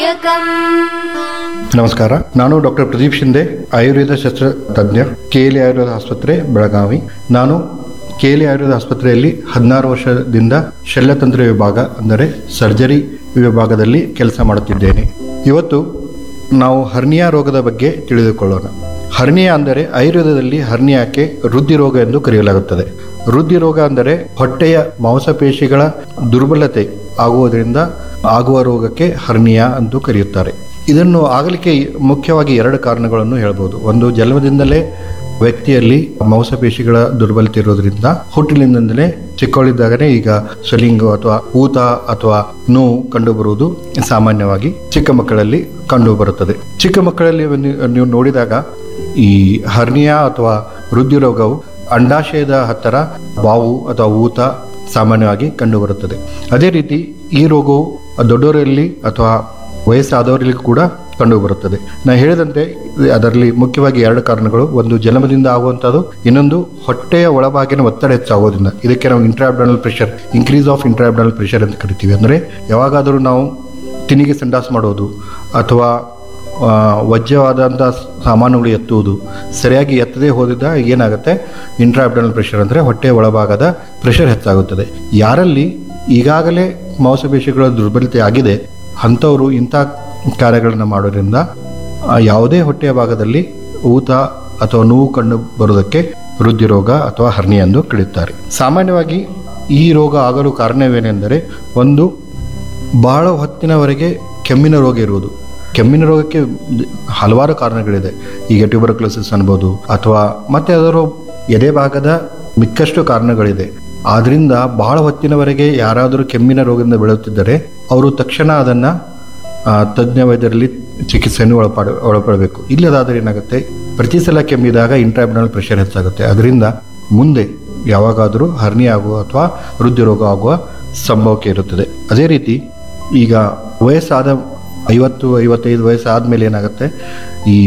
ನಮಸ್ಕಾರ ನಾನು ಡಾಕ್ಟರ್ ಪ್ರದೀಪ್ ಶಿಂದೆ ಆಯುರ್ವೇದ ಶಸ್ತ್ರ ತಜ್ಞ ಕೆಎಲಿ ಆಯುರ್ವೇದ ಆಸ್ಪತ್ರೆ ಬೆಳಗಾವಿ ನಾನು ಕೆಎಲಿ ಆಯುರ್ವೇದ ಆಸ್ಪತ್ರೆಯಲ್ಲಿ ಹದಿನಾರು ವರ್ಷದಿಂದ ಶಲ್ಯತಂತ್ರ ವಿಭಾಗ ಅಂದರೆ ಸರ್ಜರಿ ವಿಭಾಗದಲ್ಲಿ ಕೆಲಸ ಮಾಡುತ್ತಿದ್ದೇನೆ ಇವತ್ತು ನಾವು ಹರ್ನಿಯಾ ರೋಗದ ಬಗ್ಗೆ ತಿಳಿದುಕೊಳ್ಳೋಣ ಹರ್ನಿಯಾ ಅಂದರೆ ಆಯುರ್ವೇದದಲ್ಲಿ ಹರ್ನಿಯಾಕ್ಕೆ ವೃದ್ಧಿ ರೋಗ ಎಂದು ಕರೆಯಲಾಗುತ್ತದೆ ವೃದ್ಧಿ ರೋಗ ಅಂದರೆ ಹೊಟ್ಟೆಯ ಮಾಂಸಪೇಶಿಗಳ ದುರ್ಬಲತೆ ಆಗುವುದರಿಂದ ಆಗುವ ರೋಗಕ್ಕೆ ಹರ್ನಿಯಾ ಎಂದು ಕರೆಯುತ್ತಾರೆ ಇದನ್ನು ಆಗಲಿಕ್ಕೆ ಮುಖ್ಯವಾಗಿ ಎರಡು ಕಾರಣಗಳನ್ನು ಹೇಳ್ಬೋದು ಒಂದು ಜನ್ಮದಿಂದಲೇ ವ್ಯಕ್ತಿಯಲ್ಲಿ ಮಾಂಸಪೇಶಿಗಳ ದುರ್ಬಲತೆ ಇರೋದ್ರಿಂದ ಹುಟ್ಟಿನಿಂದಲೇ ಚಿಕ್ಕವಳಿದ್ದಾಗನೇ ಈಗ ಸ್ವೆಲ್ಲಿಂಗ್ ಅಥವಾ ಊತ ಅಥವಾ ನೋವು ಕಂಡುಬರುವುದು ಸಾಮಾನ್ಯವಾಗಿ ಚಿಕ್ಕ ಮಕ್ಕಳಲ್ಲಿ ಕಂಡು ಬರುತ್ತದೆ ಚಿಕ್ಕ ಮಕ್ಕಳಲ್ಲಿ ಒಂದು ನೀವು ನೋಡಿದಾಗ ಈ ಹರ್ನಿಯಾ ಅಥವಾ ವೃದ್ಧಿ ರೋಗವು ಅಂಡಾಶಯದ ಹತ್ತಿರ ಬಾವು ಅಥವಾ ಊತ ಸಾಮಾನ್ಯವಾಗಿ ಕಂಡುಬರುತ್ತದೆ ಅದೇ ರೀತಿ ಈ ರೋಗವು ದೊಡ್ಡವರಲ್ಲಿ ಅಥವಾ ವಯಸ್ಸಾದವರಲ್ಲಿ ಕೂಡ ಕಂಡುಬರುತ್ತದೆ ನಾ ಹೇಳಿದಂತೆ ಅದರಲ್ಲಿ ಮುಖ್ಯವಾಗಿ ಎರಡು ಕಾರಣಗಳು ಒಂದು ಜನ್ಮದಿಂದ ಆಗುವಂಥದ್ದು ಇನ್ನೊಂದು ಹೊಟ್ಟೆಯ ಒಳಭಾಗಿನ ಒತ್ತಡ ಹೆಚ್ಚಾಗೋದ್ರಿಂದ ಇದಕ್ಕೆ ನಾವು intra abdominal pressure increase of intra abdominal pressure ಅಂತ ಕರಿತೀವಿ ಅಂದರೆ ಯಾವಾಗಾದರೂ ನಾವು ತಿನಿಗೆ ಸಂಡಾಸ್ ಮಾಡೋದು ಅಥವಾ ಆ, ವಜ್ರವಾದಂಥ ಸಾಮಾನುಗಳು ಎತ್ತುವುದು ಸರಿಯಾಗಿ ಎತ್ತದೇ ಹೋದಿದ್ದ ಏನಾಗುತ್ತೆ ಇಂಟ್ರಾಬ್ಡನಲ್ ಪ್ರೆಷರ್ ಅಂದರೆ ಹೊಟ್ಟೆಯ ಒಳಭಾಗದ ಪ್ರೆಷರ್ ಹೆಚ್ಚಾಗುತ್ತದೆ ಯಾರಲ್ಲಿ ಈಗಾಗಲೇ ಮಾಂಸಪೇಶಿಗಳ ದುರ್ಬಲತೆ ಆಗಿದೆ ಅಂಥವರು ಇಂಥ ಕಾರ್ಯಗಳನ್ನು ಮಾಡೋದ್ರಿಂದ ಆ, ಯಾವುದೇ ಹೊಟ್ಟೆಯ ಭಾಗದಲ್ಲಿ ಊತ ಅಥವಾ ನೋವು ಕಂಡು ಬರುವುದಕ್ಕೆ ವೃದ್ಧಿ ರೋಗ ಅಥವಾ ಹರ್ನಿ ಎಂದು ಕರೆಯುತ್ತಾರೆ ಸಾಮಾನ್ಯವಾಗಿ ಈ ರೋಗ ಆಗಲು ಕಾರಣವೇನೆಂದರೆ ಒಂದು ಬಹಳ ಹೊತ್ತಿನವರೆಗೆ ಕೆಮ್ಮಿನ ರೋಗ ಇರುವುದು ಕೆಮ್ಮಿನ ರೋಗಕ್ಕೆ ಹಲವಾರು ಕಾರಣಗಳಿದೆ ಈಗ ಟ್ಯೂಬರ್ಕ್ಲೋಸಿಸ್ ಅನ್ಬೋದು ಅಥವಾ ಮತ್ತೆ ಅದರ ಎದೆ ಭಾಗದ ಮಿಕ್ಕಷ್ಟು ಕಾರಣಗಳಿದೆ ಆದ್ರಿಂದ ಬಹಳ ಹೊತ್ತಿನವರೆಗೆ ಯಾರಾದರೂ ಕೆಮ್ಮಿನ ರೋಗದಿಂದ ಬೆಳೆಯುತ್ತಿದ್ದರೆ ಅವರು ತಕ್ಷಣ ಅದನ್ನು ತಜ್ಞ ವೈದ್ಯರಲ್ಲಿ ಚಿಕಿತ್ಸೆಯನ್ನು ಒಳಪಡ ಒಳಪಡಬೇಕು ಇಲ್ಲದಾದರೆ ಏನಾಗುತ್ತೆ ಪ್ರತಿ ಸಲ ಕೆಮ್ಮಿದಾಗ ಇಂಟ್ರಾಬ್ಡನಲ್ ಪ್ರೆಷರ್ ಹೆಚ್ಚಾಗುತ್ತೆ ಅದರಿಂದ ಮುಂದೆ ಯಾವಾಗಾದರೂ ಹರ್ನಿ ಆಗುವ ಅಥವಾ ವೃದ್ಧಿ ರೋಗ ಆಗುವ ಸಂಭವಕ್ಕೆ ಇರುತ್ತದೆ ಅದೇ ರೀತಿ ಈಗ ವಯಸ್ಸಾದ ಐವತ್ತು ಐವತ್ತೈದು ವಯಸ್ಸಾದ ಮೇಲೆ ಏನಾಗುತ್ತೆ ಈ